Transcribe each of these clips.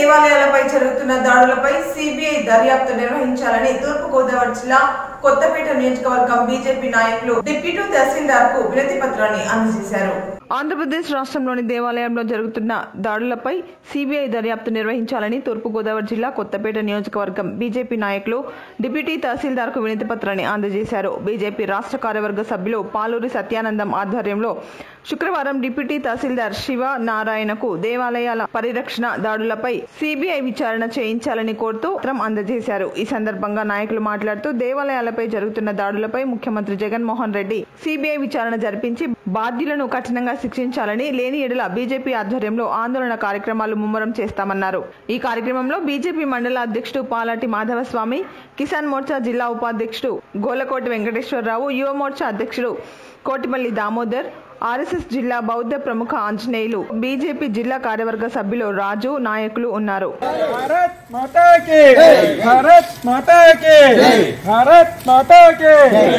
దేవాలయాలపై జరుగుతున్న దాడులపై సిబిఐ దర్యాప్తు నిర్వహించాలని తూర్పు గోదావరి జిల్లా కొత్తపేట నియోజకవర్గం బీజేపీ నాయకులు డిప్యూటీ తహసీల్దార్ కు వినతి పత్రాన్ని అందజేశారు ఆంధ్రప్రదేశ్ రాష్ట్రంలోని దేవాలయంలో జరుగుతున్న దాడులపై సిబిఐ దర్యాప్తు నిర్వహించాలని తూర్పుగోదావరి జిల్లా కొత్తపేట నియోజకవర్గం బీజేపీ నాయకులు డిప్యూటీ తహసీల్దార్కు వినతి పత్రాన్ని అందజేశారు బీజేపీ రాష్ట్ర కార్యవర్గ సభ్యులు పాలూరి సత్యానందం ఆధ్వర్యంలో శుక్రవారం డిప్యూటీ తహసీల్దార్ శివ నారాయణకు దేవాలయాల పరిరక్షణ దాడులపై సిబిఐ విచారణ చేయించాలని కోరుతూ పత్రం అందజేశారు ఈ సందర్భంగా నాయకులు మాట్లాడుతూ దేవాలయాలపై జరుగుతున్న దాడులపై ముఖ్యమంత్రి జగన్మోహన్ రెడ్డి సిబిఐ విచారణ జరిపించి బాధ్యులను కఠినంగా శిక్షించాలని లేని ఎడల బీజేపీ ఆధ్వర్యంలో ఆందోళన కార్యక్రమాలు ముమ్మరం చేస్తామన్నారు ఈ కార్యక్రమంలో బీజేపీ మండల అధ్యక్షుడు పాలాటి మాధవస్వామి కిసాన్ మోర్చా జిల్లా ఉపాధ్యక్షుడు గోలకోటి వెంకటేశ్వరరావు యువ మోర్చా అధ్యక్షుడు కోటిపల్లి దామోదర్ ఆర్ఎస్ఎస్ జిల్లా బౌద్ధ ప్రముఖ ఆంజనేయులు బీజేపీ జిల్లా కార్యవర్గ సభ్యులు రాజు నాయకులు ఉన్నారు भारत माता की भारत माता की भारत माता की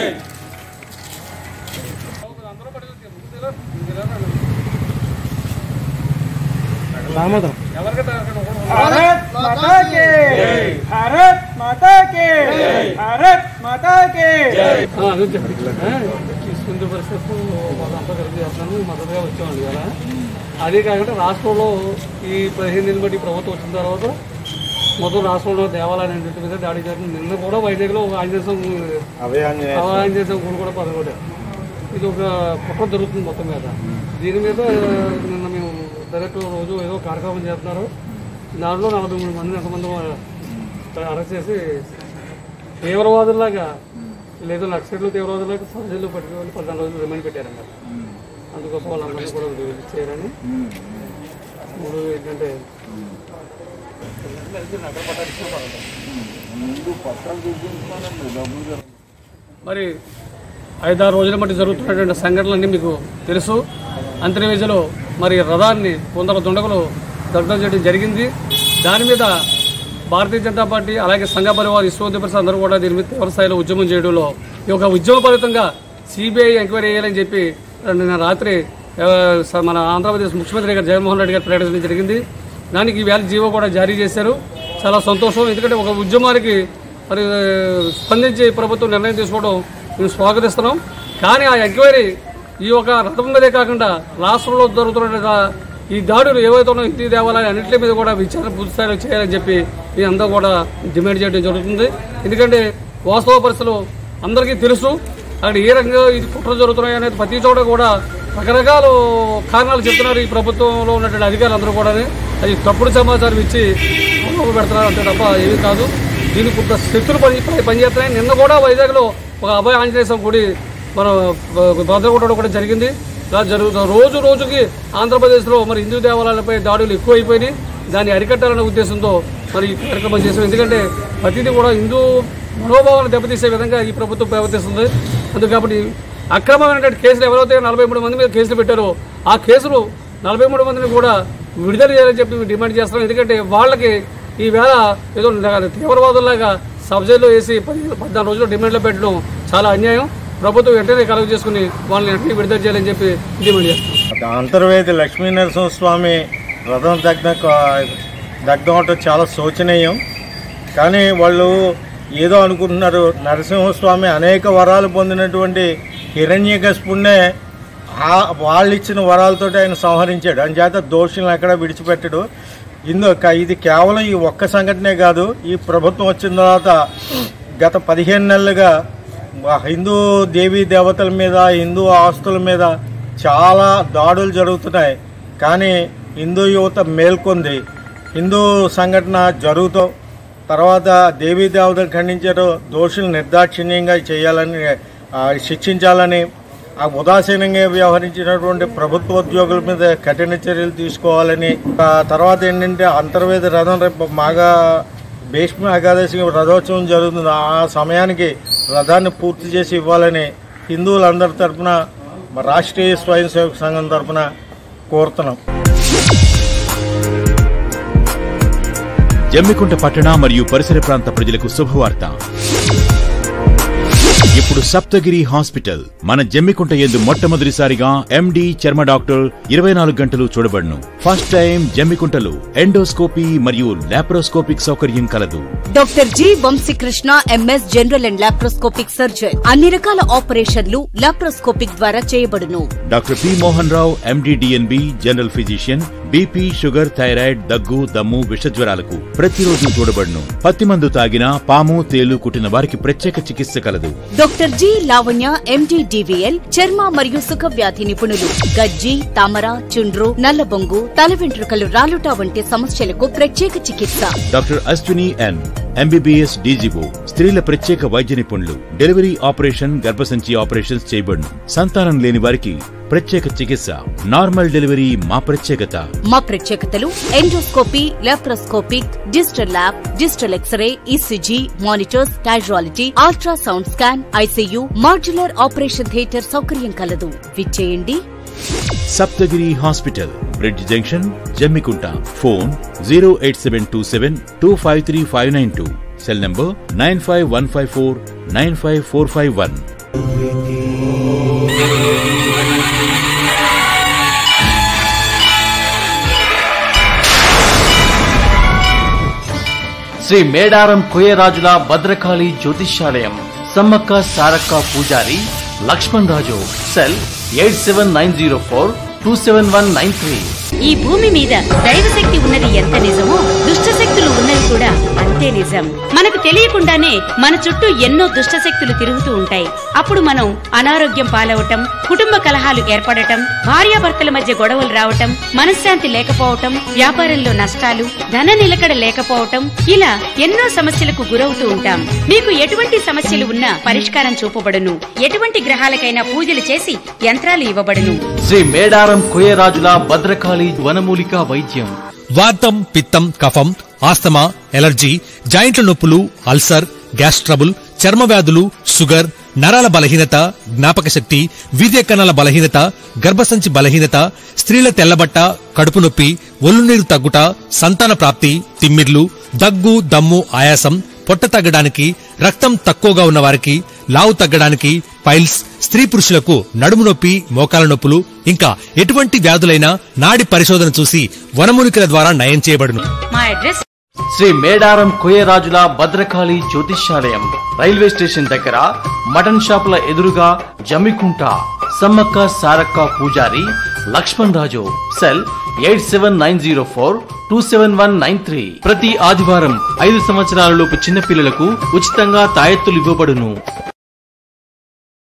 भारत माता की भारत माता की भारत माता की తీసుకుంటే పరిస్థితి వాళ్ళంతా కలిసి చేస్తున్నాను మద్దతుగా వచ్చామండి కదా అదే కాకుండా రాష్ట్రంలో ఈ పదిహేను నెలలు బట్టి ప్రభుత్వం వచ్చిన తర్వాత మొత్తం రాష్ట్రంలో దేవాలయం ఇంటి మీద దాడి జరిగింది నిన్న కూడా వైజాగ్లో ఒక ఆంజనేయ స్వామి ఆంజనేయ స్వామి గుడి కూడా పదకొండారు ఇది ఒక కుట్ర జరుగుతుంది మొత్తం మీద దీని మీద నిన్న మేము డైరెక్ట్ రోజు ఏదో కార్యక్రమం చేస్తున్నారు దాంట్లో నలభై మూడు మంది ఎంతమంది అరెస్ట్ చేసి తీవ్రవాదుల్లాగా లేదు నక్సలైట్లు తీవ్రవాదులకు సహజలు పట్టుకోవాలి పద్నాలుగు రోజులు రిమైండ్ పెట్టారంట అందుకోసం వాళ్ళందరినీ కూడా రిలీజ్ చేయాలని మూడు ఏంటంటే మరి ఐదారు రోజుల మట్టి జరుగుతున్నటువంటి సంఘటనలన్నీ మీకు తెలుసు అంతర్వేదిలో మరి రథాన్ని కొందరు దుండగులు దగ్ధం చేయడం జరిగింది దాని మీద భారతీయ జనతా పార్టీ అలాగే సంఘ పరివార్ విశ్వోద్య పరిషత్ అందరూ కూడా దీని మీద తీవ్ర స్థాయిలో ఉద్యమం చేయడంలో ఈ యొక్క ఉద్యమపరితంగా సిబిఐ ఎంక్వైరీ చేయాలని చెప్పి నిన్న రాత్రి ఆ, స- మన ఆంధ్రప్రదేశ్ ముఖ్యమంత్రి గారు జగన్మోహన్ రెడ్డి గారు ప్రకటించడం జరిగింది దానికి ఈవేళ జీవో కూడా జారీ చేశారు చాలా సంతోషం ఎందుకంటే ఒక ఉద్యమానికి మరి ఆ, స్పందించి ప్రభుత్వం నిర్ణయం తీసుకోవడం మేము స్వాగతిస్తున్నాం కానీ ఆ ఎంక్వైరీ ఈ ఒక రథం మీదే కాకుండా రాష్ట్రంలో జరుగుతున్న ఈ దాడులు ఏవైతే ఉన్నాయో హిందీ దేవాలయాలు అన్నింటి మీద కూడా విచారణ పూర్తి స్థాయిలో చేయాలని చెప్పి ఇది అందరూ కూడా డిమాండ్ చేయడం జరుగుతుంది ఎందుకంటే వాస్తవ పరిస్థితులు అందరికీ తెలుసు అక్కడ ఏ రకంగా ఇది కుట్ర జరుగుతున్నాయి అనేది ప్రతి చోట కూడా రకరకాల కారణాలు చెప్తున్నారు ఈ ప్రభుత్వంలో ఉన్నటువంటి అధికారులు అందరూ కూడా అది తప్పుడు సమాచారం ఇచ్చి లోపల పెడుతున్నారు అంతే తప్ప ఏమీ కాదు దీనికి కొంత శక్తులు పని పనిచేస్తున్నాయి నిన్న కూడా వైజాగ్లో ఒక అభయ ఆంజనేయ స్వామి గుడి మన భద్రకోటలో కూడా జరిగింది ఇలా జరుగుతుంది రోజు రోజుకి ఆంధ్రప్రదేశ్లో మరి హిందూ దేవాలయాలపై దాడులు ఎక్కువైపోయినాయి దాన్ని అరికట్టాలనే ఉద్దేశంతో మరి ఈ కార్యక్రమం చేసాం ఎందుకంటే ప్రతిదీ కూడా హిందూ మనోభావాలను దెబ్బతీసే విధంగా ఈ ప్రభుత్వం ప్రవర్తిస్తుంది అందుకు కాబట్టి అక్రమమైనటువంటి కేసులు ఎవరైతే నలభై మూడు మంది మీద కేసులు పెట్టారో ఆ కేసులు నలభై మూడు మందిని కూడా విడుదల చేయాలని చెప్పి మేము డిమాండ్ చేస్తున్నాం ఎందుకంటే వాళ్ళకి ఈ వేళ ఏదో తీవ్రవాదుల్లాగా సబ్జెక్టులో వేసి పది పద్నాలుగు రోజులు డిమాండ్లో పెట్టడం చాలా అన్యాయం ప్రభుత్వం వెంటనే కలగ చేసుకుని వాళ్ళని వెంటనే విడుదల చేయాలని చెప్పి డిమాండ్ చేస్తున్నాం అంతర్వేది లక్ష్మీ నరసింహస్వామి రథం దగ్ధ దగ్ధం అవటం చాలా శోచనీయం కానీ వాళ్ళు ఏదో అనుకుంటున్నారు నరసింహస్వామి అనేక వరాలు పొందినటువంటి హిరణ్యకశిపుణ్ణే ఆ వాళ్ళు ఇచ్చిన వరాలతోటి ఆయన సంహరించాడు అంచేత దోషులను ఎక్కడ విడిచిపెట్టడు ఇందు ఇది కేవలం ఈ ఒక్క సంఘటనే కాదు ఈ ప్రభుత్వం వచ్చిన తర్వాత గత పదిహేను నెలలుగా ఆ హిందూ దేవీ దేవతల మీద హిందూ ఆస్తుల మీద చాలా దాడులు జరుగుతున్నాయి కానీ హిందూ యువత మేల్కొంది హిందూ సంఘటన జరుగుతూ తర్వాత దేవీ దేవతలు ఖండించారు దోషులు నిర్దాక్షిణ్యంగా చేయాలని ఆ, శిక్షించాలని ఆ ఉదాసీనంగా వ్యవహరించినటువంటి ప్రభుత్వ ఉద్యోగుల మీద కఠిన చర్యలు తీసుకోవాలని ఆ తర్వాత ఏంటంటే అంతర్వేద రథం రేపు మాగా భీష్మ ఏకాదశి రథోత్సవం జరుగుతుంది ఆ సమయానికి రథాన్ని పూర్తి చేసి ఇవ్వాలని హిందువులందరి తరపున రాష్ట్రీయ స్వయం సేవక సంఘం తరపున కోరుతున్నాం జమ్మికుంట పట్టణ మరియు పరిసర ప్రాంత ప్రజలకు శుభవార్త ఇప్పుడు సప్తగిరి హాస్పిటల్ మన జమ్మికుంట ఎందు మొట్టమొదటిసారిగా ఎండి చర్మ డాక్టర్ ఇరవై నాలుగు గంటలు చూడబడును ఫస్ట్ టైం జమ్మికుంటలో ఎండోస్కోపీ మరియు లాప్రోస్కోపిక్ సౌకర్యం కలదు doctor G Vamsikrishna MS general and laparoscopic surgeon అన్ని రకాల ఆపరేషన్లు లాప్రోస్కోపిక్ ద్వారా చేయబడును doctor P Mohan Rao MD DNB general physician BP sugar thyroid దగ్గు దమ్ము విషజ్వరాలకు ప్రతిరోజు చూడబడును పత్తి మందు తాగిన పాము తేలు కుట్టిన వారికి ప్రత్యేక చికిత్స కలదు doctor G Lavanya MD DVL చర్మ మరియు సుఖ వ్యాధి నిపుణులు గజ్జి తామర చుండ్రు నల్లబొంగు తల వెంట్రుకలు రాలుట వంటి సమస్యలకు ప్రత్యేక చికిత్స doctor Ashwini N MBBS DGO స్త్రీల ప్రత్యేక వైద్య నిపుణులు డెలివరీ ఆపరేషన్ గర్భసంచి ఆపరేషన్స్ చేయబడును సంతానం లేని వారికి ప్రత్యేక చికిత్స నార్మల్ డెలివరీ మా ప్రత్యేకత మా ప్రత్యేకతలు endoscopy laparoscopic digital lab digital X-ray ECG monitors casualty ultrasound scan ICU modular operation theatre సౌకర్యం కలదు విచ్చేయండి Saptagiri hospital bridge junction Jammikunta phone zero eight seven two seven two five three five nine two cell number nine five one five four nine five four five one Shri Medaram కోయరాజుల భద్రకాళి జ్యోతిష్యాలయం సమ్మక్క సారక్క పూజారి Laxman Raju cell eight seven nine zero four two seven one nine three ఈ భూమి మీద దైవశక్తి ఉన్నది ఎంత నిజమో దుష్ట శక్తులు ఉన్నవి కూడా అంతే నిజం మనకు తెలియకుండానే మన చుట్టూ ఎన్నో దుష్ట శక్తులు తిరుగుతూ ఉంటాయి అప్పుడు మనం అనారోగ్యం పాలవటం కుటుంబ కలహాలు ఏర్పడటం భార్యాభర్తల మధ్య గొడవలు రావటం మనశ్శాంతి లేకపోవటం వ్యాపారంలో నష్టాలు ధన నిలకడ లేకపోవటం ఇలా ఎన్నో సమస్యలకు గురవుతూ ఉంటాం మీకు ఎటువంటి సమస్యలు ఉన్నా పరిష్కారం చూపబడును ఎటువంటి గ్రహాలకైనా పూజలు చేసి యంత్రాలు ఇవ్వబడును శ్రీ మేడారం కోయరాజుల భద్రకాళి వనమూలిక వైద్యం వాతం పిత్తం కఫం ఆస్తమా ఎలర్జీ జాయింట్ల నొప్పులు అల్సర్ గ్యాస్ ట్రబుల్ చర్మ వ్యాధులు షుగర్ నరాల బలహీనత జ్ఞాపక శక్తి వీర్య కణాల బలహీనత గర్భసంచి బలహీనత స్త్రీల తెల్లబట్ట కడుపు నొప్పి ఒళ్ళు నీరు తగ్గుట సంతాన ప్రాప్తి తిమ్మిర్లు దగ్గు దమ్ము ఆయాసం పొట్ట తగ్గడానికి రక్తం తక్కువగా ఉన్న వారికి లావు తగ్గడానికి పైల్స్ స్త్రీ పురుషులకు నడుము నొప్పి మోకాల నొప్పులు ఇంకా ఎటువంటి వ్యాధులైనా నాడి పరిశోధన చూసి వనమూలికల ద్వారా నయం చేయబడును మా అడ్రస్ శ్రీ మేడారం కోయరాజుల భద్రకాళి జ్యోతిష్యాలయం రైల్వే స్టేషన్ దగ్గర మటన్ షాపుల ఎదురుగా జమ్మికుంట సమ్మక్క సారక్క పూజారి Laxman Raju cell eight seven nine zero four two seven one nine three ప్రతి ఆదివారం ఐదు సంవత్సరాల లోపు చిన్నపిల్లలకు ఉచితంగా తాయెత్తులు ఇవ్వబడును